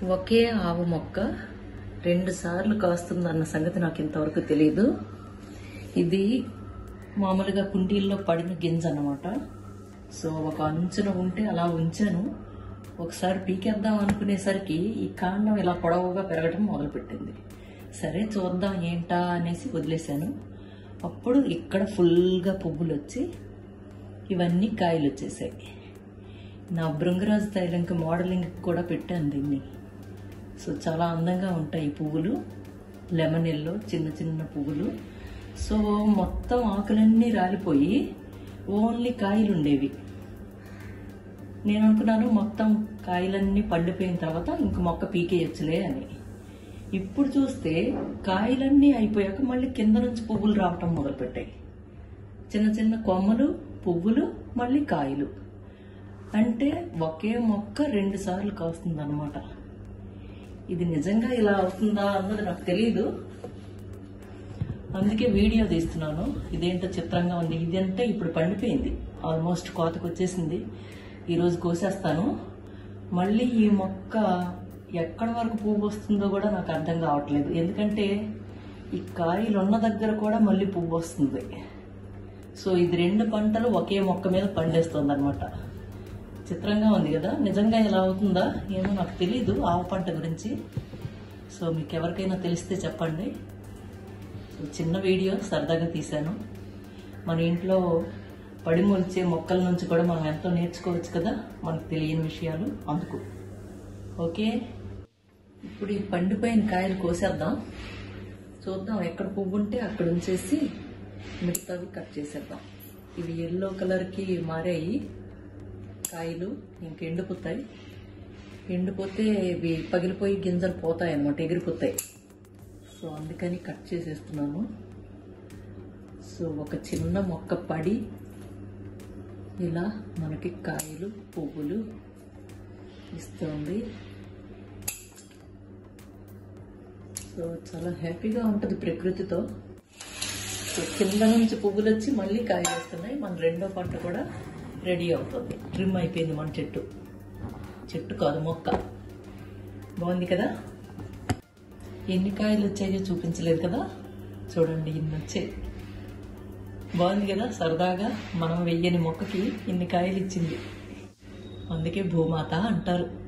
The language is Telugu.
ఒకే ఆవు మొక్క రెండు సార్లు కాస్తుందన్న సంగతి నాకు ఇంతవరకు తెలియదు ఇది మామూలుగా కుండీల్లో పడిన గింజ అన్నమాట సో ఒక అంచున ఉంటే అలా ఉంచాను ఒకసారి పీకేద్దాం అనుకునేసరికి ఈ కాండం ఇలా పొడవుగా పెరగడం మొదలుపెట్టింది సరే చూద్దాం ఏంటా అనేసి వదిలేశాను అప్పుడు ఇక్కడ ఫుల్గా పువ్వులు వచ్చి ఇవన్నీ కాయలు వచ్చేసాయి నా భృంగరాజు తైలంకి మోడలింగ్ కూడా పెట్టాను దీన్ని సో చాలా అందంగా ఉంటాయి ఈ పువ్వులు లెమన్ ఎల్లో చిన్న చిన్న పువ్వులు సో మొత్తం ఆకులన్నీ రాలిపోయి ఓన్లీ కాయలు ఉండేవి నేను అనుకున్నాను మొత్తం కాయలన్నీ పండిపోయిన తర్వాత ఇంక మొక్క పీకేయచ్చులే అని ఇప్పుడు చూస్తే కాయలన్నీ అయిపోయాక మళ్ళీ కింద నుంచి పువ్వులు రావటం మొదలుపెట్టాయి చిన్న చిన్న కొమ్మలు పువ్వులు మళ్ళీ కాయలు అంటే ఒకే మొక్క రెండు సార్లు కాస్తుందన్నమాట ఇది నిజంగా ఇలా అవుతుందా అన్నది నాకు తెలియదు అందుకే వీడియో తీస్తున్నాను ఇదేంటో చిత్రంగా ఉంది ఇదంటే ఇప్పుడు పండిపోయింది ఆల్మోస్ట్ కోతకు వచ్చేసింది ఈరోజు కోసేస్తాను మళ్ళీ ఈ మొక్క ఎక్కడ వరకు పువ్వు వస్తుందో కూడా నాకు అర్థం కావట్లేదు ఎందుకంటే ఈ కాయలు ఉన్న దగ్గర కూడా మళ్ళీ పువ్వు వస్తుంది సో ఇది రెండు పంటలు ఒకే మొక్క మీద పండేస్తుంది అనమాట చిత్రంగా ఉంది కదా నిజంగా ఇలా అవుతుందా ఏమో నాకు తెలీదు ఆవు పంట గురించి సో మీకు ఎవరికైనా తెలిస్తే చెప్పండి సో చిన్న వీడియో సరదాగా తీశాను మన ఇంట్లో పడి మొలిచే మొక్కల నుంచి కూడా మనం ఎంతో నేర్చుకోవచ్చు కదా మనకు తెలియని విషయాలు అందుకు ఓకే ఇప్పుడు ఈ పండిపోయిన కాయలు కోసేద్దాం చూద్దాం ఎక్కడ పువ్వు ఉంటే అక్కడ ఉంచేసి మిగతావి కట్ చేసేద్దాం ఇవి ఎల్లో కలర్కి మారాయి కాయలు ఇంక ఎండిపోతాయి ఎండిపోతే ఇవి పగిలిపోయి గింజలు పోతాయి అన్నమాట ఎగిరిపోతాయి సో అందుకని కట్ చేసేస్తున్నాను సో ఒక చిన్న మొక్క పడి ఇలా మనకి కాయలు పువ్వులు ఇస్తుంది సో చాలా హ్యాపీగా ఉంటుంది ప్రకృతితో సో కింద నుంచి పువ్వులు వచ్చి మళ్ళీ కాయలు వస్తున్నాయి మన రెండో పంట కూడా రెడీ అవుతుంది ట్రిమ్ అయిపోయింది మన చెట్టు చెట్టు కాదు మొక్క బాగుంది కదా ఎన్ని కాయలు వచ్చాయో చూపించలేదు కదా చూడండి ఇన్ని వచ్చాయి బాగుంది కదా సరదాగా మనం వెయ్యని మొక్కకి ఇన్ని కాయలు ఇచ్చింది అందుకే భూమాత అంటారు